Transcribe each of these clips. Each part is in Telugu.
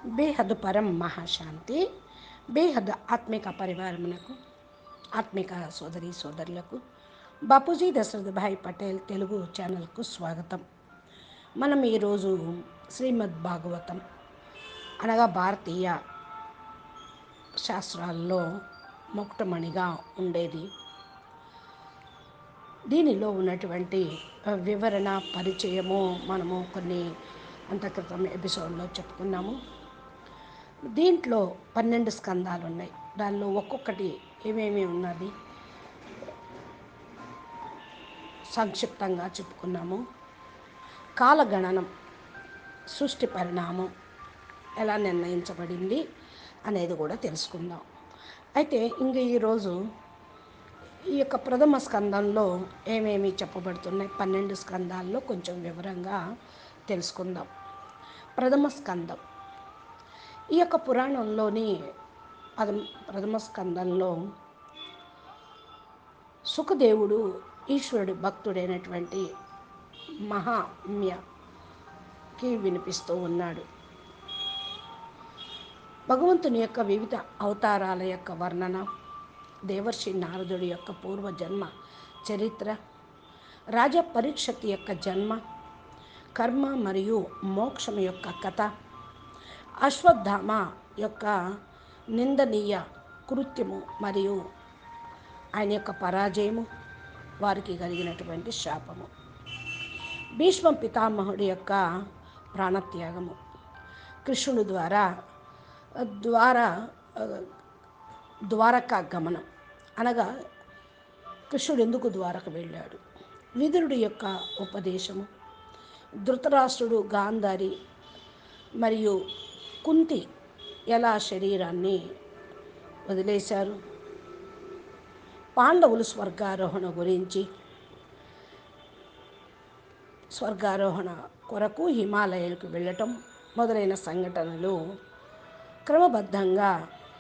బేహద్ పరం మహాశాంతి బేహద్ ఆత్మిక పరివారమునకు ఆత్మిక సోదరి సోదరులకు బాపూజీ దశరథ్ భాయ్ పటేల్ తెలుగు ఛానల్కు స్వాగతం మనం ఈరోజు శ్రీమద్ భాగవతం అనగా భారతీయ శాస్త్రాల్లో మొక్కటమణిగా ఉండేది దీనిలో ఉన్నటువంటి ఆ, వివరణ పరిచయము మనము కొన్ని అంత క్రితం ఎపిసోడ్లో చెప్పుకున్నాము దీంట్లో పన్నెండు స్కందాలు ఉన్నాయి దానిలో ఒక్కొక్కటి ఏమేమి ఉన్నది సంక్షిప్తంగా చెప్పుకున్నాము కాలగణనం సృష్టి పరిణామం ఎలా నిర్ణయించబడింది అనేది కూడా తెలుసుకుందాం అయితే ఇంక ఈరోజు ఈ యొక్క ప్రథమ స్కందంలో ఏమేమి చెప్పబడుతున్నాయి పన్నెండు స్కందాల్లో కొంచెం వివరంగా తెలుసుకుందాం ప్రథమ స్కందం ఈ యొక్క పురాణంలోని పదం ప్రథమ స్కందంలో సుఖదేవుడు ఈశ్వరుడి భక్తుడైనటువంటి మహామ్యకి వినిపిస్తూ ఉన్నాడు భగవంతుని యొక్క వివిధ అవతారాల యొక్క వర్ణన దేవర్షి నారదుడి యొక్క పూర్వజన్మ చరిత్ర రాజా పరీక్షత్ యొక్క జన్మ కర్మ మరియు మోక్షం యొక్క కథ అశ్వత్థామ యొక్క నిందనీయ కృత్యము మరియు ఆయన యొక్క పరాజయము వారికి కలిగినటువంటి శాపము భీష్మ పితామహుడి యొక్క ప్రాణత్యాగము కృష్ణుడి ద్వారా ద్వారా ఆ, ద్వారకా గమనం అనగా కృష్ణుడు ఎందుకు ద్వారకు వెళ్ళాడు విదురుడి యొక్క ఉపదేశము ధృతరాష్ట్రుడు గాంధారి మరియు కుంతి ఎలా శరీరాన్ని వదిలేశారు పాండవులు స్వర్గారోహణ గురించి స్వర్గారోహణ కొరకు హిమాలయాలకు వెళ్ళటం మొదలైన సంఘటనలు క్రమబద్ధంగా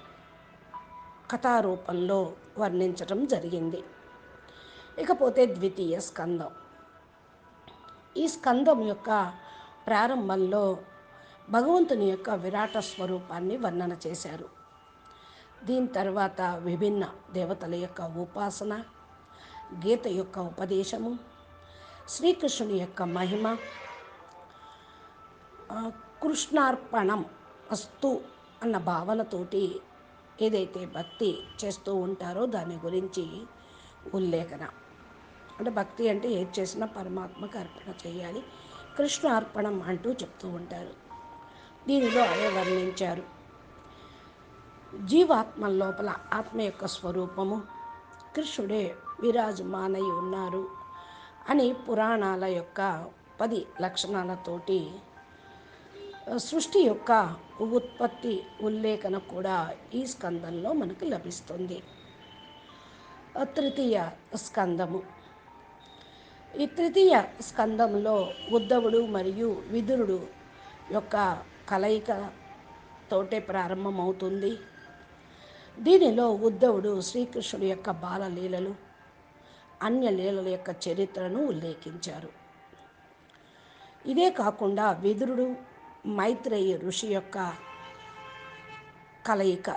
కథారూపంలో వర్ణించటం జరిగింది ఇకపోతే ద్వితీయ స్కందం ఈ స్కందం యొక్క ప్రారంభంలో భగవంతుని యొక్క విరాట స్వరూపాన్ని వర్ణన చేశారు దీని తర్వాత విభిన్న దేవతల యొక్క ఉపాసన గీత యొక్క ఉపదేశము శ్రీకృష్ణుని యొక్క మహిమ ఆ, కృష్ణార్పణం అస్తు అన్న భావనతోటి ఏదైతే భక్తి చేస్తూ ఉంటారో దాని గురించి ఉల్లేఖన అంటే భక్తి అంటే ఏది చేసినా పరమాత్మకు అర్పణ చేయాలి కృష్ణ అర్పణం అంటూ చెప్తూ ఉంటారు దీనిలో అదే వర్ణించారు జీవాత్మ లోపల ఆత్మ యొక్క స్వరూపము కృష్ణుడే విరాజమానై ఉన్నారు అని పురాణాల యొక్క పది లక్షణాలతోటి సృష్టి యొక్క ఉత్పత్తి ఉల్లేఖన కూడా ఈ స్కందంలో మనకు లభిస్తుంది తృతీయ స్కందము ఈ తృతీయ స్కందంలో ఉద్ధవుడు మరియు విదురుడు యొక్క కలయిక తోటే ప్రారంభమవుతుంది దీనిలో ఉద్ధవుడు శ్రీకృష్ణుడి యొక్క బాలలీలలు అన్య లీలల యొక్క చరిత్రను ఉల్లేఖించారు ఇదే కాకుండా విదురుడు మైత్రేయి ఋషి యొక్క కలయిక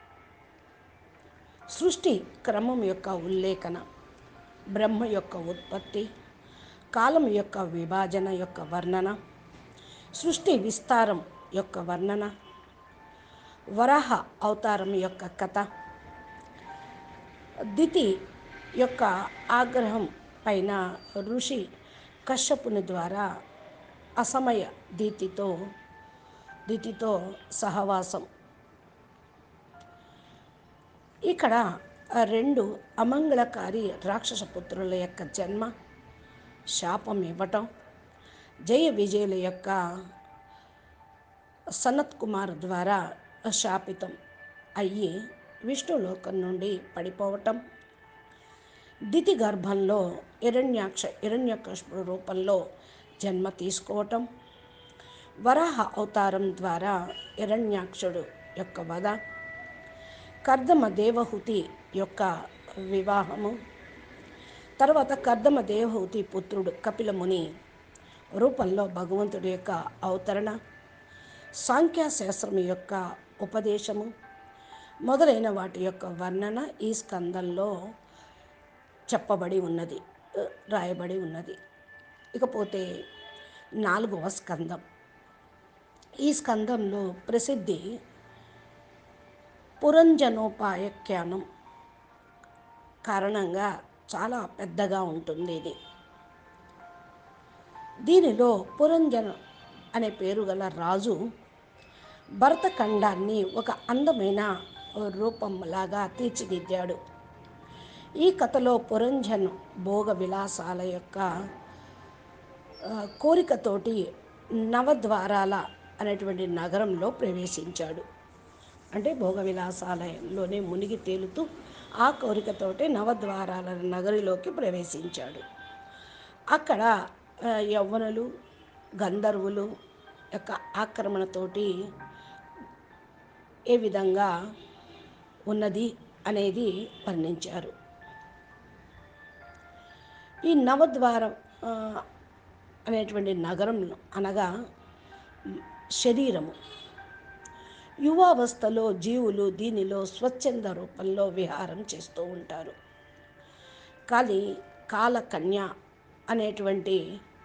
సృష్టి క్రమం యొక్క ఉల్లేఖన బ్రహ్మ యొక్క ఉత్పత్తి కాలం యొక్క విభాజన యొక్క వర్ణన సృష్టి విస్తారం యొక్క వర్ణన వరాహ అవతారం యొక్క కథ దితి యొక్క ఆగ్రహం పైన ఋషి కశ్యపుని ద్వారా అసమయ దీతితో దితితో సహవాసం ఇక్కడ ఆ రెండు అమంగళకారి రాక్షస పుత్రుల యొక్క జన్మ శాపం ఇవ్వటం జయ విజయుల యొక్క సనత్ కుమార్ ద్వారా శాపితం అయ్యి విష్ణులోకం నుండి పడిపోవటం దితి గర్భంలో హిరణ్యాక్ష హిరణ్యకృష్ణుడు రూపంలో జన్మ తీసుకోవటం వరాహ అవతారం ద్వారా హిరణ్యాక్షుడు యొక్క వధ కర్దమ దేవహుతి యొక్క వివాహము తర్వాత కర్దమ దేవహుతి పుత్రుడు కపిలముని రూపంలో భగవంతుడి యొక్క అవతరణ సాంఖ్యశాస్త్రం యొక్క ఉపదేశము మొదలైన వాటి యొక్క వర్ణన ఈ స్కందంలో చెప్పబడి ఉన్నది రాయబడి ఉన్నది ఇకపోతే నాలుగవ స్కందం ఈ స్కందంలో ప్రసిద్ధి పురంజనోపాయఖ్యానం కారణంగా చాలా పెద్దగా ఉంటుంది ఇది దీనిలో పురంజన అనే పేరు గల రాజు భరతఖండాన్ని ఒక అందమైన రూపంలాగా తీర్చిదిద్దాడు ఈ కథలో పురంజన్ భోగ విలాసాల యొక్క ఆ, కోరికతోటి నవద్వారాల అనేటువంటి నగరంలో ప్రవేశించాడు అంటే భోగ విలాసాలయంలోనే మునిగి తేలుతూ ఆ కోరికతోటి నవద్వారాల నగరిలోకి ప్రవేశించాడు అక్కడ ఆ, యవ్వనులు గంధర్వులు యొక్క ఆక్రమణతోటి ఏ విధంగా ఉన్నది అనేది వర్ణించారు ఈ నవద్వారం ఆ, అనేటువంటి నగరం అనగా మ్, శరీరము యువావస్థలో జీవులు దీనిలో స్వచ్ఛంద రూపంలో విహారం చేస్తూ ఉంటారు కానీ కాలకన్య అనేటువంటి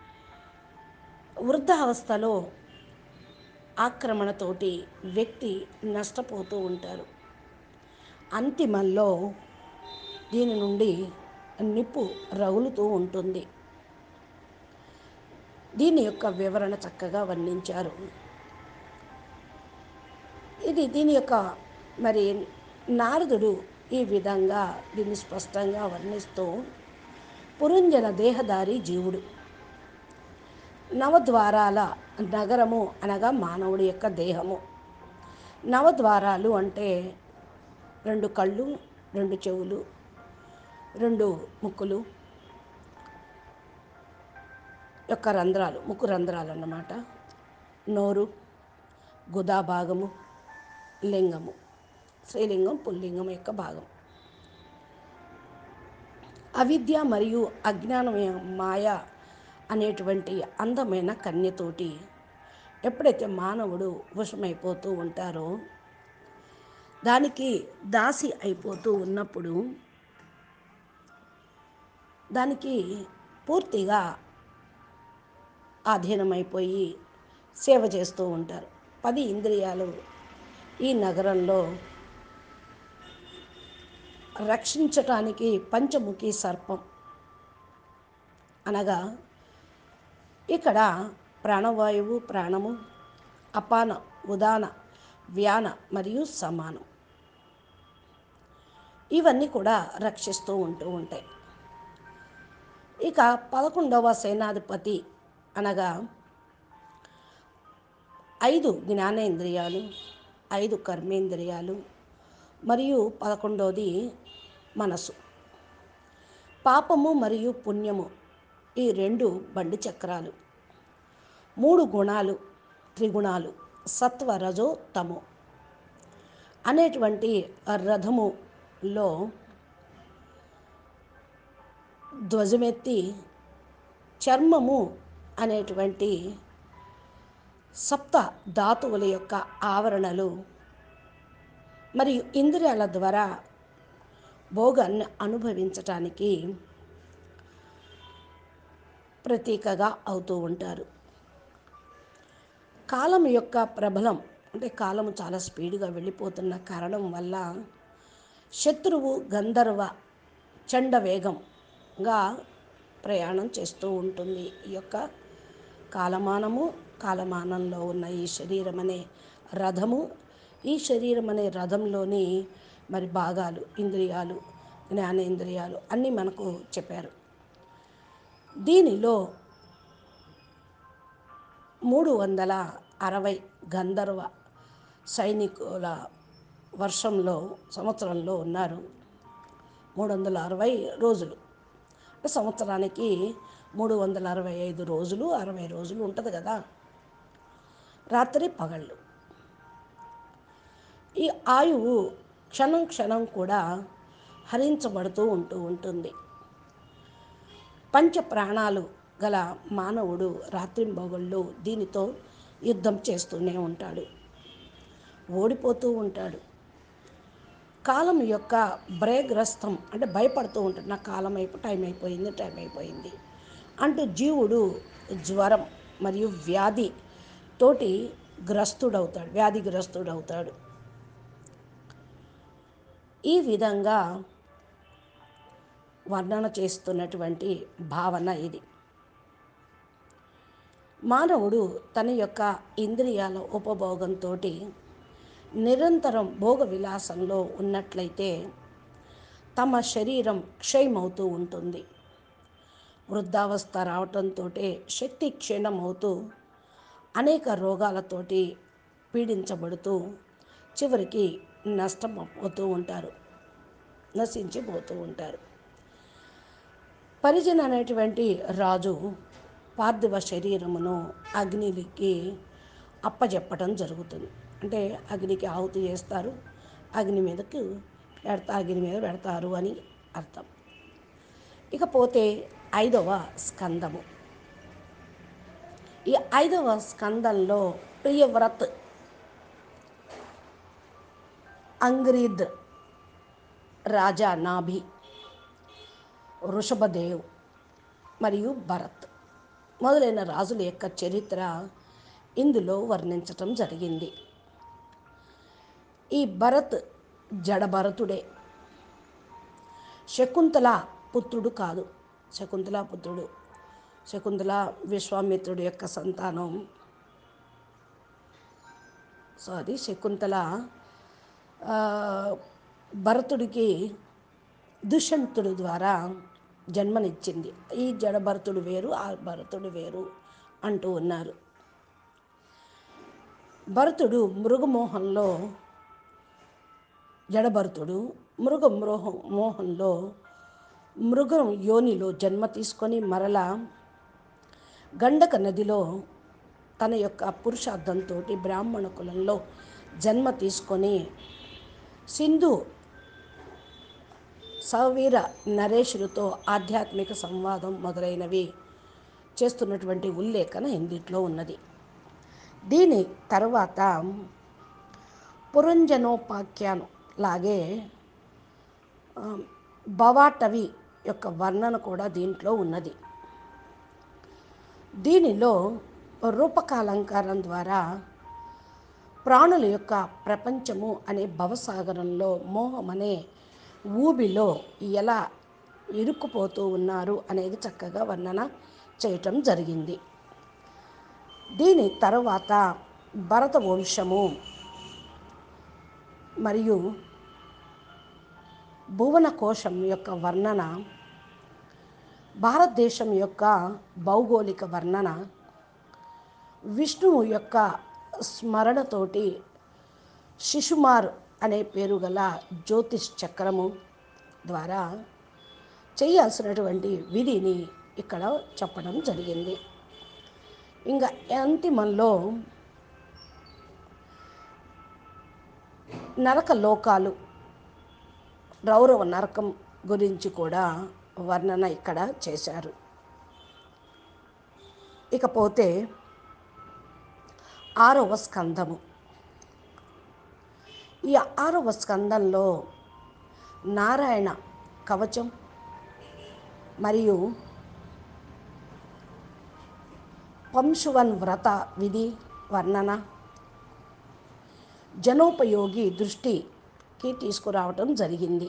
వృద్ధావస్థలో ఆక్రమణతోటి వ్యక్తి నష్టపోతూ ఉంటారు అంతిమంలో దీని నుండి నిప్పు రగులుతూ ఉంటుంది దీని యొక్క వివరణ చక్కగా వర్ణించారు ఇది దీని యొక్క మరి నారదుడు ఈ విధంగా దీన్ని స్పష్టంగా వర్ణిస్తూ పురంజన దేహదారి జీవుడు నవద్వారాల నగరము అనగా మానవుడి యొక్క దేహము నవద్వారాలు అంటే రెండు కళ్ళు రెండు చెవులు రెండు ముక్కులు యొక్క రంధ్రాలు ముక్కు రంధ్రాలు అన్నమాట నోరు గుదా భాగము లింగము స్త్రీలింగం పుల్లింగం యొక్క భాగం అవిద్య మరియు అజ్ఞానం మాయ అనేటువంటి అందమైన కన్యతోటి ఎప్పుడైతే మానవుడు వశమైపోతూ ఉంటారో దానికి దాసి అయిపోతూ ఉన్నప్పుడు దానికి పూర్తిగా ఆధీనమైపోయి సేవ చేస్తూ ఉంటారు పది ఇంద్రియాలు ఈ నగరంలో రక్షించటానికి పంచముఖి సర్పం అనగా ఇక్కడ ప్రాణవాయువు ప్రాణము అపాన ఉదాన వ్యాన మరియు సమానం ఇవన్నీ కూడా రక్షిస్తూ ఉంటూ ఉంటాయి ఇక పదకొండవ సేనాధిపతి అనగా ఐదు జ్ఞానేంద్రియాలు ఐదు కర్మేంద్రియాలు మరియు పదకొండవది మనసు పాపము మరియు పుణ్యము ఈ రెండు బండి చక్రాలు మూడు గుణాలు త్రిగుణాలు సత్వ రజో తమో అనేటువంటి రథములో ధ్వజమెత్తి చర్మము అనేటువంటి సప్త ధాతువుల యొక్క ఆవరణలు మరియు ఇంద్రియాల ద్వారా భోగాన్ని అనుభవించటానికి ప్రతీకగా అవుతూ ఉంటారు కాలం యొక్క ప్రబలం అంటే కాలం చాలా స్పీడ్గా వెళ్ళిపోతున్న కారణం వల్ల శత్రువు గంధర్వ చండ వేగంగా ప్రయాణం చేస్తూ ఉంటుంది ఈ యొక్క కాలమానము కాలమానంలో ఉన్న ఈ శరీరం అనే రథము ఈ శరీరం అనే రథంలోని మరి భాగాలు ఇంద్రియాలు జ్ఞానేంద్రియాలు అన్నీ మనకు చెప్పారు దీనిలో మూడు వందల అరవై గంధర్వ సైనికుల వర్షంలో సంవత్సరంలో ఉన్నారు మూడు వందల అరవై రోజులు అంటే సంవత్సరానికి మూడు వందల అరవై ఐదు రోజులు అరవై రోజులు ఉంటుంది కదా రాత్రి పగళ్ళు ఈ ఆయువు క్షణం క్షణం కూడా హరించబడుతూ ఉంటూ ఉంటుంది పంచ ప్రాణాలు గల మానవుడు రాత్రింబగళ్ళు దీనితో యుద్ధం చేస్తూనే ఉంటాడు ఓడిపోతూ ఉంటాడు కాలం యొక్క భయగ్రస్తం అంటే భయపడుతూ ఉంటాడు నా కాలం అయిపో టైం అయిపోయింది టైం అయిపోయింది అంటూ జీవుడు జ్వరం మరియు వ్యాధి తోటి గ్రస్తుడవుతాడు వ్యాధిగ్రస్తుడవుతాడు ఈ విధంగా వర్ణన చేస్తున్నటువంటి భావన ఇది మానవుడు తన యొక్క ఇంద్రియాల ఉపభోగంతో నిరంతరం భోగ విలాసంలో ఉన్నట్లయితే తమ శరీరం క్షయమవుతూ ఉంటుంది వృద్ధావస్థ రావటంతో శక్తి క్షీణమవుతూ అనేక రోగాలతోటి పీడించబడుతూ చివరికి నష్టపోతూ ఉంటారు నశించిపోతూ ఉంటారు పరిజన్ అనేటువంటి రాజు పార్థివ శరీరమును అగ్నికి అప్పజెప్పడం జరుగుతుంది అంటే అగ్నికి ఆహుతి చేస్తారు అగ్ని మీదకు పెడతా అగ్ని మీద పెడతారు అని అర్థం ఇకపోతే ఐదవ స్కందము ఈ ఐదవ స్కందంలో ప్రియవ్రత్ అంగ్రీద్ రాజా నాభి వృషభదేవ్ మరియు భరత్ మొదలైన రాజుల యొక్క చరిత్ర ఇందులో వర్ణించటం జరిగింది ఈ భరత్ జడభరతుడే శకుంతల పుత్రుడు కాదు శకుంతల పుత్రుడు శకుంతల విశ్వామిత్రుడి యొక్క సంతానం సో అది శకుంతల ఆ, భరతుడికి దుష్యంతుడి ద్వారా జన్మనిచ్చింది ఈ జడ భరతుడు వేరు ఆ భరతుడు వేరు అంటూ ఉన్నారు భరతుడు మృగమోహంలో జడభరతుడు మృగ మృహ మోహంలో మృగం యోనిలో జన్మ తీసుకొని మరలా గండక నదిలో తన యొక్క పురుషార్థంతో బ్రాహ్మణ కులంలో జన్మ తీసుకొని సింధు సవీర నరేషులతో ఆధ్యాత్మిక సంవాదం మొదలైనవి చేస్తున్నటువంటి ఉల్లేఖన ఇందిట్లో ఉన్నది దీని తర్వాత పురంజనోపాఖ్యానం లాగే ఆ, భవాటవి యొక్క వర్ణన కూడా దీంట్లో ఉన్నది దీనిలో రూపకాలంకారం ద్వారా ప్రాణుల యొక్క ప్రపంచము అనే భవసాగరంలో మోహం అనే ఊబిలో ఎలా ఇరుక్కుపోతూ ఉన్నారు అనేది చక్కగా వర్ణన చేయటం జరిగింది దీని తర్వాత భరత వంశము మరియు భువన కోశం యొక్క వర్ణన భారతదేశం యొక్క భౌగోళిక వర్ణన విష్ణువు యొక్క స్మరణతోటి శిశుమార్ అనే పేరు గల జ్యోతిష్ చక్రము ద్వారా చేయాల్సినటువంటి విధిని ఇక్కడ చెప్పడం జరిగింది ఇంకా అంతిమంలో నరక లోకాలు రౌరవ నరకం గురించి కూడా వర్ణన ఇక్కడ చేశారు ఇకపోతే ఆరవ స్కందము ఈ ఆరవ స్కందంలో నారాయణ కవచం మరియు పంశువన్ వ్రత విధి వర్ణన జనోపయోగి దృష్టికి తీసుకురావటం జరిగింది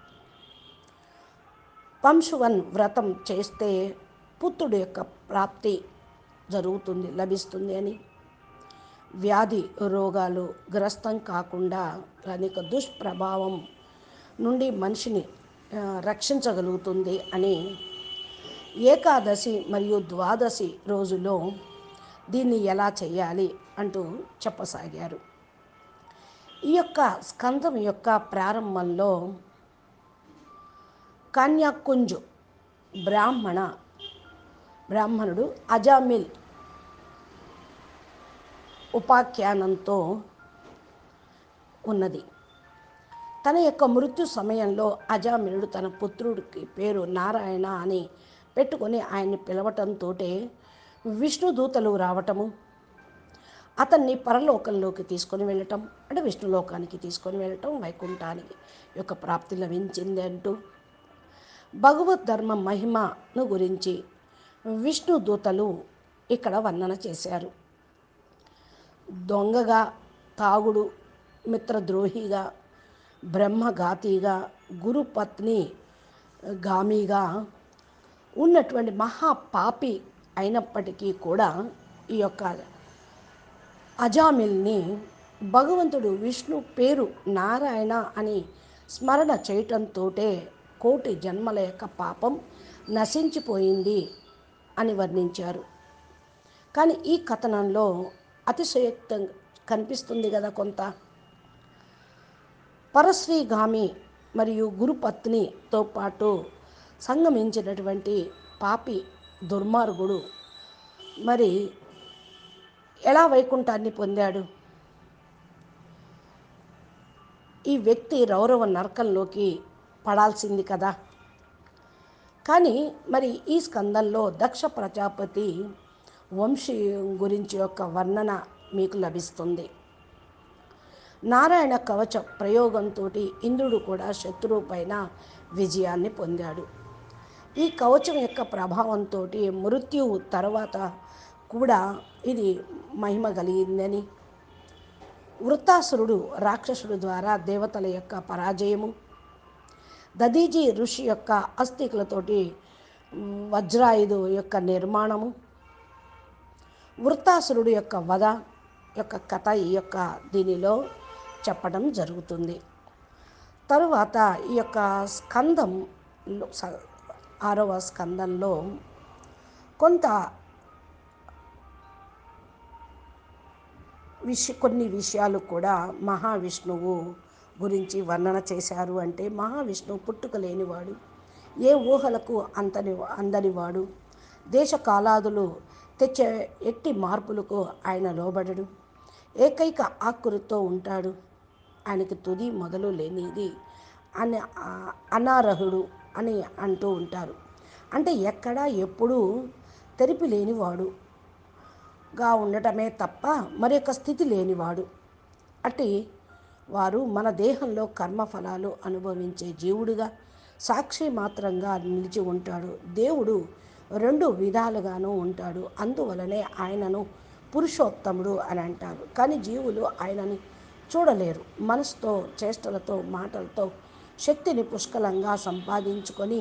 పంశువన్ వ్రతం చేస్తే పుత్రుడు యొక్క ప్రాప్తి జరుగుతుంది లభిస్తుంది అని వ్యాధి రోగాలు గ్రస్తం కాకుండా దాని యొక్క దుష్ప్రభావం నుండి మనిషిని ఆ, రక్షించగలుగుతుంది అని ఏకాదశి మరియు ద్వాదశి రోజులో దీన్ని ఎలా చేయాలి అంటూ చెప్పసాగారు ఈ యొక్క స్కందం యొక్క ప్రారంభంలో కన్యాకుంజు బ్రాహ్మణ బ్రాహ్మణుడు అజామిల్ ఉపాఖ్యానంతో ఉన్నది తన యొక్క మృత్యు సమయంలో అజామినుడు తన పుత్రుడికి పేరు నారాయణ అని పెట్టుకొని ఆయన్ని పిలవటంతో విష్ణు దూతలు రావటము అతన్ని పరలోకంలోకి తీసుకొని వెళ్ళటం అంటే విష్ణులోకానికి తీసుకొని వెళ్ళటం వైకుంఠానికి యొక్క ప్రాప్తి లభించింది అంటూ భగవద్ ధర్మ మహిమను గురించి విష్ణు దూతలు ఇక్కడ వర్ణన చేశారు దొంగగా తాగుడు మిత్రద్రోహిగా బ్రహ్మఘాతిగా గురుపత్ని గామిగా ఉన్నటువంటి మహాపాపి అయినప్పటికీ కూడా ఈ యొక్క అజామిల్ని భగవంతుడు విష్ణు పేరు నారాయణ అని స్మరణ చేయటంతో కోటి జన్మల యొక్క పాపం నశించిపోయింది అని వర్ణించారు కానీ ఈ కథనంలో అతిశయోక్తం కనిపిస్తుంది కదా కొంత పరశ్రీగామి మరియు గురుపత్నితో పాటు సంగమించినటువంటి పాపి దుర్మార్గుడు మరి ఎలా వైకుంఠాన్ని పొందాడు ఈ వ్యక్తి రౌరవ నరకంలోకి పడాల్సింది కదా కానీ మరి ఈ స్కందంలో దక్ష ప్రజాపతి వంశీ గురించి యొక్క వర్ణన మీకు లభిస్తుంది నారాయణ కవచ ప్రయోగంతో ఇంద్రుడు కూడా శత్రువు పైన విజయాన్ని పొందాడు ఈ కవచం యొక్క ప్రభావంతో మృత్యువు తర్వాత కూడా ఇది మహిమ కలిగిందని వృత్తాసురుడు రాక్షసుడు ద్వారా దేవతల యొక్క పరాజయము దదీజీ ఋషి యొక్క అస్థికులతోటి వజ్రాయుధు యొక్క నిర్మాణము వృత్తాసురుడు యొక్క వధ యొక్క కథ ఈ యొక్క దీనిలో చెప్పడం జరుగుతుంది తరువాత ఈ యొక్క స్కందం ఆరవ స్కందంలో కొంత విష కొన్ని విషయాలు కూడా మహావిష్ణువు గురించి వర్ణన చేశారు అంటే మహావిష్ణువు పుట్టుక లేనివాడు ఏ ఊహలకు అంతని అందనివాడు దేశ కాలాదులు తెచ్చే ఎట్టి మార్పులకు ఆయన లోబడడు ఏకైక ఆకృతితో ఉంటాడు ఆయనకి తుది మొదలు లేనిది అని అనారహుడు అని అంటూ ఉంటారు అంటే ఎక్కడ ఎప్పుడూ తెరిపి లేనివాడు గా ఉండటమే తప్ప మరి యొక్క స్థితి లేనివాడు అట్టి వారు మన దేహంలో కర్మఫలాలు అనుభవించే జీవుడుగా సాక్షి మాత్రంగా నిలిచి ఉంటాడు దేవుడు రెండు విధాలుగాను ఉంటాడు అందువలనే ఆయనను పురుషోత్తముడు అని అంటారు కానీ జీవులు ఆయనని చూడలేరు మనసుతో చేష్టలతో మాటలతో శక్తిని పుష్కలంగా సంపాదించుకొని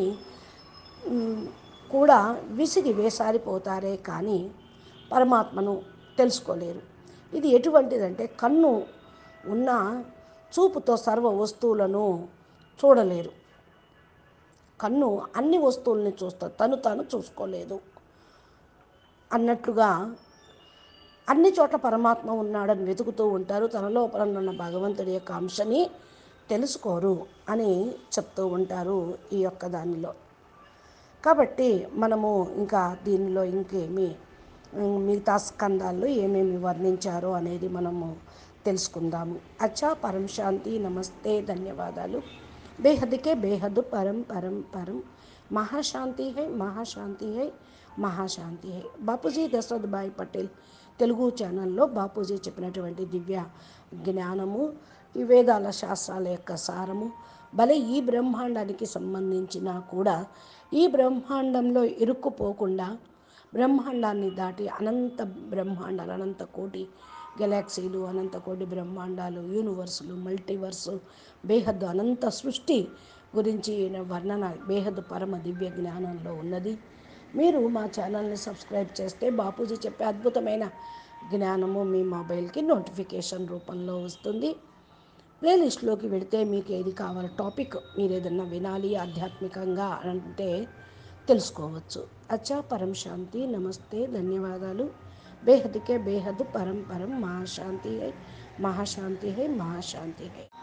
కూడా విసిగి వేసారిపోతారే కానీ పరమాత్మను తెలుసుకోలేరు ఇది ఎటువంటిదంటే కన్ను ఉన్న చూపుతో సర్వ వస్తువులను చూడలేరు కన్ను అన్ని వస్తువుల్ని చూస్తుంది తను తాను చూసుకోలేదు అన్నట్లుగా అన్ని చోట్ల పరమాత్మ ఉన్నాడని వెతుకుతూ ఉంటారు తన లోపల ఉన్న భగవంతుడి యొక్క అంశని తెలుసుకోరు అని చెప్తూ ఉంటారు ఈ యొక్క దానిలో కాబట్టి మనము ఇంకా దీనిలో ఇంకేమి మిగతా స్కందాల్లో ఏమేమి వర్ణించారో అనేది మనము తెలుసుకుందాము అచ్చా పరం శాంతి నమస్తే ధన్యవాదాలు బేహద్కే బేహద్ పరం పరం పరం మహాశాంతి హై మహాశాంతి హై మహాశాంతి హై బాపూజీ దశరథ్ భాయ్ పటేల్ తెలుగు ఛానల్లో బాపూజీ చెప్పినటువంటి దివ్య జ్ఞానము ఈ వేదాల శాస్త్రాల యొక్క సారము భలే ఈ బ్రహ్మాండానికి సంబంధించిన కూడా ఈ బ్రహ్మాండంలో ఇరుక్కుపోకుండా బ్రహ్మాండాన్ని దాటి అనంత బ్రహ్మాండాలు అనంత కోటి గెలాక్సీలు అనంత కోటి బ్రహ్మాండాలు యూనివర్సులు మల్టీవర్సు బేహద్దు అనంత సృష్టి గురించి వర్ణన బేహద్దు పరమ దివ్య జ్ఞానంలో ఉన్నది మీరు మా ఛానల్ని సబ్స్క్రైబ్ చేస్తే బాపూజీ చెప్పే అద్భుతమైన జ్ఞానము మీ మొబైల్కి నోటిఫికేషన్ రూపంలో వస్తుంది ప్లేలిస్ట్లోకి వెళితే మీకు ఏది కావాలి టాపిక్ మీరు ఏదన్నా వినాలి ఆధ్యాత్మికంగా అంటే తెలుసుకోవచ్చు అచ్చా పరం శాంతి నమస్తే ధన్యవాదాలు బేహద్కే బేహద్ పరం పరం మహాశాంతి హై మహాశాంతి హై మహాశాంతి హై